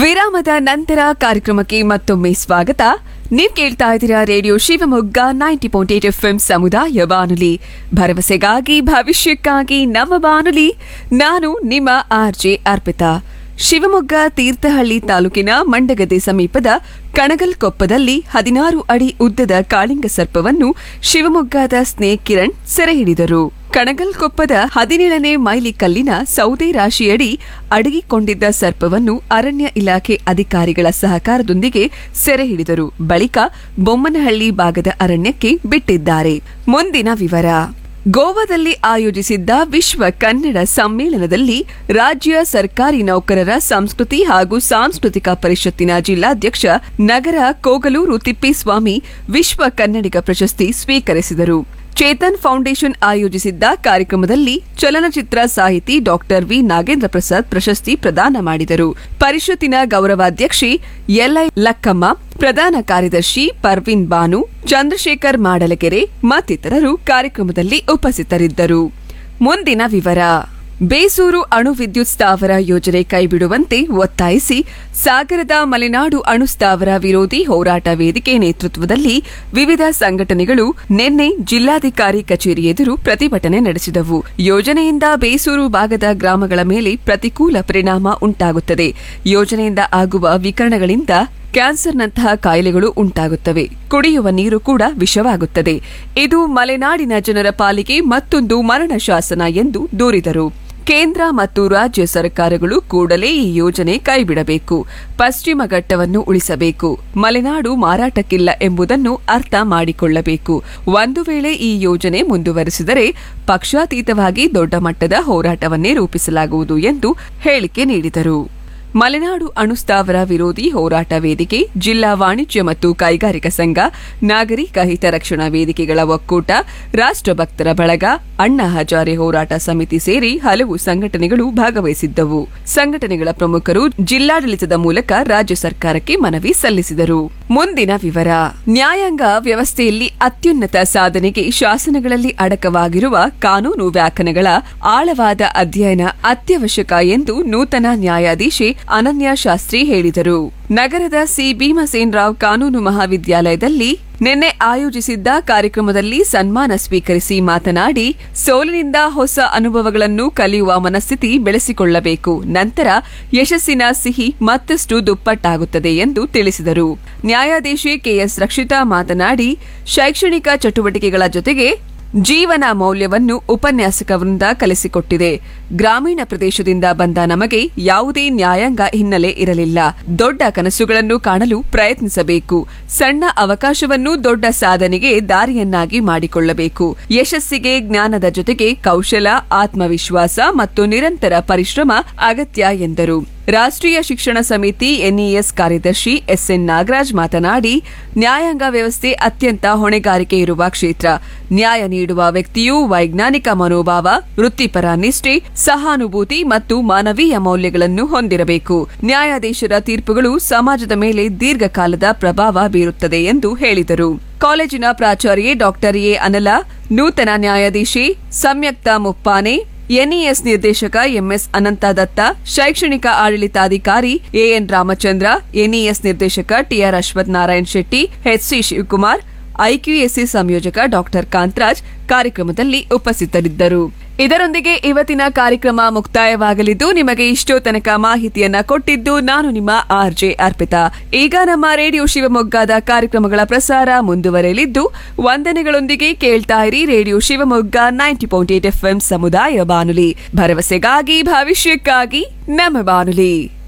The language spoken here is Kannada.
ವಿರಾಮದ ನಂತರ ಕಾರ್ಯಕ್ರಮಕ್ಕೆ ಮತ್ತೊಮ್ಮೆ ಸ್ವಾಗತ ನೀವು ಕೇಳ್ತಾ ಇದ್ದೀರಾ radio Shivamogga ninety point eight F ಸಮುದಾಯ ಬಾನುಲಿ ಭರವಸೆಗಾಗಿ ಭವಿಷ್ಯಕ್ಕಾಗಿ ನಮ್ಮ ಬಾನುಲಿ ನಾನು ನಿಮ್ಮ ಆರ್ ಜೆ ಅರ್ಪಿತಾ ಶಿವಮೊಗ್ಗ ತೀರ್ಥಹಳ್ಳಿ ತಾಲೂಕಿನ ಮಂಡಗದೆ ಸಮೀಪದ ಕಣಗಲ್ಕೊಪ್ಪದಲ್ಲಿ ಹದಿನಾರು ಅಡಿ ಉದ್ದದ ಕಾಳಿಂಗ ಸರ್ಪವನ್ನು ಶಿವಮೊಗ್ಗದ ಸ್ನೇಕ್ ಕಿರಣ್ ಸೆರೆ ಹಿಡಿದರು ಕಣಗಲ್ಕೊಪ್ಪದ ಹದಿನೇಳನೇ ಮೈಲಿ ಕಲ್ಲಿನ ಸೌದೆ ರಾಶಿಯಡಿ ಅಡಗಿಕೊಂಡಿದ್ದ ಸರ್ಪವನ್ನು ಅರಣ್ಯ ಇಲಾಖೆ ಅಧಿಕಾರಿಗಳ ಸಹಕಾರದೊಂದಿಗೆ ಸೆರೆ ಹಿಡಿದರು ಬಳಿಕ ಬೊಮ್ಮನಹಳ್ಳಿ ಭಾಗದ ಅರಣ್ಯಕ್ಕೆ ಬಿಟ್ಟಿದ್ದಾರೆ ಮುಂದಿನ ವಿವರ ಗೋವಾದಲ್ಲಿ ಆಯೋಜಿಸಿದ್ದ ವಿಶ್ವ ಕನ್ನಡ ಸಮ್ಮೇಳನದಲ್ಲಿ ರಾಜ್ಯ ಸರ್ಕಾರಿ ನೌಕರರ ಸಂಸ್ಕೃತಿ ಹಾಗೂ ಸಾಂಸ್ಕೃತಿಕ ಪರಿಷತ್ತಿನ ಜಿಲ್ಲಾಧ್ಯಕ್ಷ ನಗರ ಕೋಗಲೂರು ತಿಪ್ಪೇಸ್ವಾಮಿ ವಿಶ್ವ ಕನ್ನಡಿಗ ಪ್ರಶಸ್ತಿ ಸ್ವೀಕರಿಸಿದರು ಚೇತನ್ ಫೌಂಡೇಶನ್ ಆಯೋಜಿಸಿದ್ದ ಕಾರ್ಯಕ್ರಮದಲ್ಲಿ ಚಲನಚಿತ್ರ ಸಾಹಿತಿ ಡಾಕ್ಟರ್ ವಿ ನಾಗೇಂದ್ರ ಪ್ರಸಾದ್ ಪ್ರಶಸ್ತಿ ಪ್ರದಾನ ಮಾಡಿದರು ಪರಿಷತ್ತಿನ ಗೌರವಾಧ್ಯಕ್ಷೆ ಎಲ್ಐ ಲಕ್ಕಮ್ಮ ಪ್ರಧಾನ ಕಾರ್ಯದರ್ಶಿ ಪರ್ವಿನ್ ಬಾನು ಚಂದ್ರಶೇಖರ್ ಮಾಡಲಗೆರೆ ಮತ್ತಿತರರು ಕಾರ್ಯಕ್ರಮದಲ್ಲಿ ಉಪಸ್ಥಿತರಿದ್ದರು ಮುಂದಿನ ವಿವರ ಬೇಸೂರು ಅಣು ವಿದ್ಯುತ್ ಸ್ಥಾವರ ಯೋಜನೆ ಕೈಬಿಡುವಂತೆ ಒತ್ತಾಯಿಸಿ ಸಾಗರದ ಮಲೆನಾಡು ಅಣು ಸ್ಥಾವರ ವಿರೋಧಿ ಹೋರಾಟ ವೇದಿಕೆ ನೇತೃತ್ವದಲ್ಲಿ ವಿವಿಧ ಸಂಘಟನೆಗಳು ನಿನ್ನೆ ಜಿಲ್ಲಾಧಿಕಾರಿ ಕಚೇರಿ ಎದುರು ಪ್ರತಿಭಟನೆ ನಡೆಸಿದವು ಯೋಜನೆಯಿಂದ ಬೇಸೂರು ಭಾಗದ ಗ್ರಾಮಗಳ ಮೇಲೆ ಪ್ರತಿಕೂಲ ಪರಿಣಾಮ ಉಂಟಾಗುತ್ತದೆ ಯೋಜನೆಯಿಂದ ಆಗುವ ವಿಕರಣಗಳಿಂದ ಕ್ಯಾನ್ಸರ್ನಂತಹ ಕಾಯಿಲೆಗಳು ಉಂಟಾಗುತ್ತವೆ ಕುಡಿಯುವ ನೀರು ಕೂಡ ವಿಷವಾಗುತ್ತದೆ ಇದು ಮಲೆನಾಡಿನ ಜನರ ಪಾಲಿಗೆ ಮತ್ತೊಂದು ಮರಣ ಶಾಸನ ಎಂದು ದೂರಿದರು ಕೇಂದ್ರ ಮತ್ತು ರಾಜ್ಯ ಸರ್ಕಾರಗಳು ಕೂಡಲೇ ಈ ಯೋಜನೆ ಕೈಬಿಡಬೇಕು ಪಶ್ಚಿಮ ಘಟ್ಟವನ್ನು ಉಳಿಸಬೇಕು ಮಲೆನಾಡು ಮಾರಾಟಕ್ಕಿಲ್ಲ ಎಂಬುದನ್ನು ಅರ್ಥ ಮಾಡಿಕೊಳ್ಳಬೇಕು ಒಂದು ವೇಳೆ ಈ ಯೋಜನೆ ಮುಂದುವರೆಸಿದರೆ ಪಕ್ಷಾತೀತವಾಗಿ ದೊಡ್ಡ ಮಟ್ಟದ ಹೋರಾಟವನ್ನೇ ರೂಪಿಸಲಾಗುವುದು ಎಂದು ಹೇಳಿಕೆ ನೀಡಿದರು ಮಲೆನಾಡು ಅಣುಸ್ಥಾವರ ವಿರೋಧಿ ಹೋರಾಟ ವೇದಿಕೆ ಜಿಲ್ಲಾ ವಾಣಿಜ್ಯ ಮತ್ತು ಕೈಗಾರಿಕಾ ಸಂಘ ನಾಗರಿಕ ಹಿತರಕ್ಷಣಾ ವೇದಿಕೆಗಳ ಒಕ್ಕೂಟ ರಾಷ್ಟ್ರಭಕ್ತರ ಬಳಗ ಅಣ್ಣಾ ಹಜಾರೆ ಹೋರಾಟ ಸಮಿತಿ ಸೇರಿ ಹಲವು ಸಂಘಟನೆಗಳು ಭಾಗವಹಿಸಿದ್ದವು ಸಂಘಟನೆಗಳ ಪ್ರಮುಖರು ಜಿಲ್ಲಾಡಳಿತದ ಮೂಲಕ ರಾಜ್ಯ ಸರ್ಕಾರಕ್ಕೆ ಮನವಿ ಸಲ್ಲಿಸಿದರು ಮುಂದಿನ ವಿವರ ನ್ಯಾಯಾಂಗ ವ್ಯವಸ್ಥೆಯಲ್ಲಿ ಅತ್ಯುನ್ನತ ಸಾಧನೆಗೆ ಶಾಸನಗಳಲ್ಲಿ ಅಡಕವಾಗಿರುವ ಕಾನೂನು ವ್ಯಾಖ್ಯಾನಗಳ ಆಳವಾದ ಅಧ್ಯಯನ ಅತ್ಯವಶ್ಯಕ ಎಂದು ನೂತನ ನ್ಯಾಯಾಧೀಶೆ ಅನನ್ಯ ಶಾಸ್ತ್ರಿ ಹೇಳಿದರು ನಗರದ ಸಿ ಭೀಮಸೇನ್ ರಾವ್ ಕಾನೂನು ಮಹಾವಿದ್ಯಾಲಯದಲ್ಲಿ ನಿನ್ನೆ ಆಯೋಜಿಸಿದ್ದ ಕಾರ್ಯಕ್ರಮದಲ್ಲಿ ಸನ್ಮಾನ ಸ್ವೀಕರಿಸಿ ಮಾತನಾಡಿ ಸೋಲಿನಿಂದ ಹೊಸ ಅನುಭವಗಳನ್ನು ಕಲಿಯುವ ಮನಸ್ಥಿತಿ ಬೆಳೆಸಿಕೊಳ್ಳಬೇಕು ನಂತರ ಯಶಸ್ಸಿನ ಸಿಹಿ ಮತ್ತಷ್ಟು ದುಪ್ಪಟ್ಟಾಗುತ್ತದೆ ಎಂದು ತಿಳಿಸಿದರು ನ್ಯಾಯಾಧೀಶಿ ಕೆಎಸ್ ರಕ್ಷಿತಾ ಮಾತನಾಡಿ ಶೈಕ್ಷಣಿಕ ಚಟುವಟಿಕೆಗಳ ಜೊತೆಗೆ ಜೀವನ ಮೌಲ್ಯವನ್ನು ಉಪನ್ಯಾಸಕ ವೃಂದ ಕಲಿಸಿಕೊಟ್ಟಿದೆ ಗ್ರಾಮೀಣ ಪ್ರದೇಶದಿಂದ ಬಂದ ನಮಗೆ ಯಾವುದೇ ನ್ಯಾಯಾಂಗ ಹಿನ್ನೆಲೆ ಇರಲಿಲ್ಲ ದೊಡ್ಡ ಕನಸುಗಳನ್ನು ಕಾಣಲು ಪ್ರಯತ್ನಿಸಬೇಕು ಸಣ್ಣ ಅವಕಾಶವನ್ನು ದೊಡ್ಡ ಸಾಧನೆಗೆ ದಾರಿಯನ್ನಾಗಿ ಮಾಡಿಕೊಳ್ಳಬೇಕು ಯಶಸ್ಸಿಗೆ ಜ್ಞಾನದ ಜೊತೆಗೆ ಕೌಶಲ ಆತ್ಮವಿಶ್ವಾಸ ಮತ್ತು ನಿರಂತರ ಪರಿಶ್ರಮ ಅಗತ್ಯ ಎಂದರು ರಾಷ್ಟ್ರೀಯ ಶಿಕ್ಷಣ ಸಮಿತಿ ಎನ್ಇಎಸ್ ಕಾರ್ಯದರ್ಶಿ ಎಸ್ಎನ್ ನಾಗರಾಜ್ ಮಾತನಾಡಿ ನ್ಯಾಯಾಂಗ ವ್ಯವಸ್ಥೆ ಅತ್ಯಂತ ಹೊಣೆಗಾರಿಕೆ ಇರುವ ಕ್ಷೇತ್ರ ನ್ಯಾಯ ನೀಡುವ ವ್ಯಕ್ತಿಯು ವೈಜ್ಞಾನಿಕ ಮನೋಭಾವ ವೃತ್ತಿಪರ ನಿಷ್ಠೆ ಸಹಾನುಭೂತಿ ಮತ್ತು ಮಾನವೀಯ ಮೌಲ್ಯಗಳನ್ನು ಹೊಂದಿರಬೇಕು ನ್ಯಾಯಾಧೀಶರ ತೀರ್ಪುಗಳು ಸಮಾಜದ ಮೇಲೆ ದೀರ್ಘಕಾಲದ ಪ್ರಭಾವ ಬೀರುತ್ತದೆ ಎಂದು ಹೇಳಿದರು ಕಾಲೇಜಿನ ಪ್ರಾಚಾರ್ಯೆ ಡಾಕ್ಟರ್ ಎ ಅನಲ ನೂತನ ನ್ಯಾಯಾಧೀಶಿ ಸಂಯುಕ್ತ ಮುಪ್ಪಾನೆ ಎನ್ಇಎಸ್ ನಿರ್ದೇಶಕ ಎಂಎಸ್ ಅನಂತ ದತ್ತ ಶೈಕ್ಷಣಿಕ ಆಡಳಿತಾಧಿಕಾರಿ ಎಎನ್ ರಾಮಚಂದ್ರ ಎನ್ಇಎಸ್ ನಿರ್ದೇಶಕ T R Ashwath Narayan Shetty H C Shivakumar IQAC ಸಂಯೋಜಕ ಡಾಕ್ಟರ್ ಕಾಂತರಾಜ್ ಕಾರ್ಯಕ್ರಮದಲ್ಲಿ ಉಪಸ್ಥಿತರಿದ್ದರು ಇದರೊಂದಿಗೆ ಇವತ್ತಿನ ಕಾರ್ಯಕ್ರಮ ಮುಕ್ತಾಯವಾಗಲಿದ್ದು ನಿಮಗೆ ಇಷ್ಟೋ ತನಕ ಮಾಹಿತಿಯನ್ನ ಕೊಟ್ಟಿದ್ದು ನಾನು ನಿಮ್ಮ ಆರ್ ಜೆ ಅರ್ಪಿತಾ ಈಗ ನಮ್ಮ ರೇಡಿಯೋ ಶಿವಮೊಗ್ಗದ ಕಾರ್ಯಕ್ರಮಗಳ ಪ್ರಸಾರ ಮುಂದುವರೆಯಲಿದ್ದು ವಂದನೆಗಳೊಂದಿಗೆ ಕೇಳ್ತಾ ಇರಿ radio Shivamogga ninety point eight F ಸಮುದಾಯ ಬಾನುಲಿ ಭರವಸೆಗಾಗಿ ಭವಿಷ್ಯಕ್ಕಾಗಿ ನಮ್ಮ ಬಾನುಲಿ